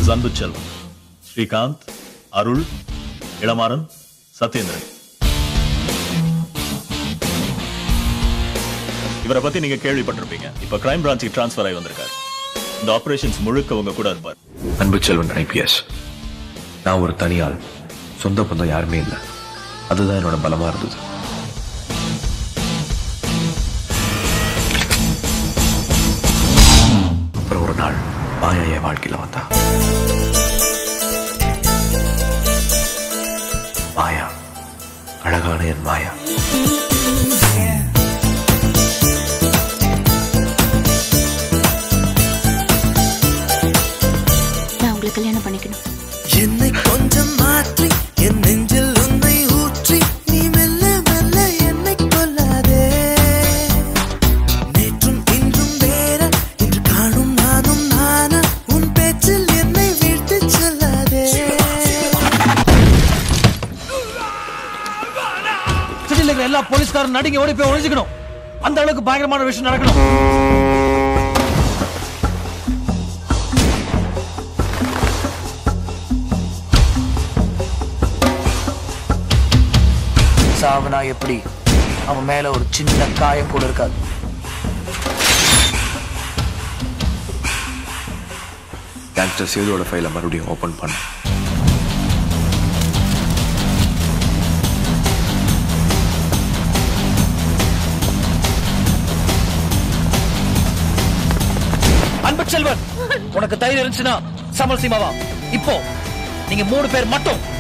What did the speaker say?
is அன்பு செல்வம் ஸ்ரீகாந்த் அருள் இளமாறன் சத்யேந்திரன் இவரை பத்தி நீங்க கேள்விப்பட்டிருப்பீங்க இப்ப கிரைம் பிரான்ச்சுக்கு டிரான்ஸ்ஃபர் ஆகி வந்திருக்காரு இந்த ஆபரேஷன்ஸ் முழுக்க உங்க கூட இருப்பார் அன்பு செல்வன் ஐபிஎஸ் நான் ஒரு தனியாள் சொந்த பந்தம் யாருமே இல்லை அதுதான் என்னோட பலமா இருந்தது அப்புறம் ஒரு நாள் மாயா என் வாழ்க்கையில வந்தா மாயா அழகான என் மாயா நான் உங்களை கல்யாணம் பண்ணிக்கணும் என்னை கொஞ்சம் மாற்றி என் நெஞ்சில் உன்னை ஊற்றி நீ மெல்ல மெல்ல என்னை கொல்லாதே நேற்றும் இன்றும் வேற இன்று காணும் நானும் நானா உன் பேச்சில் என்னை வீழ்த்தி செல்லாதே சிட்டில இருக்கிற எல்லா போலீஸ்காரும் நடுங்கி ஓடி போய் ஒழிஞ்சுக்கணும் அந்த அளவுக்கு பயங்கரமான விஷயம் நடக்கணும் சாவனா எப்படி அவன் மேல ஒரு சின்ன காயம் கூட இருக்காது கேங்ஸ்டர் சேதுவோட ஃபைலை மறுபடியும் ஓபன் பண்ண அன்பு செல்வன் உனக்கு தைரியம் இருந்துச்சுன்னா சமல் சீமாவா இப்போ நீங்க மூணு பேர் மட்டும்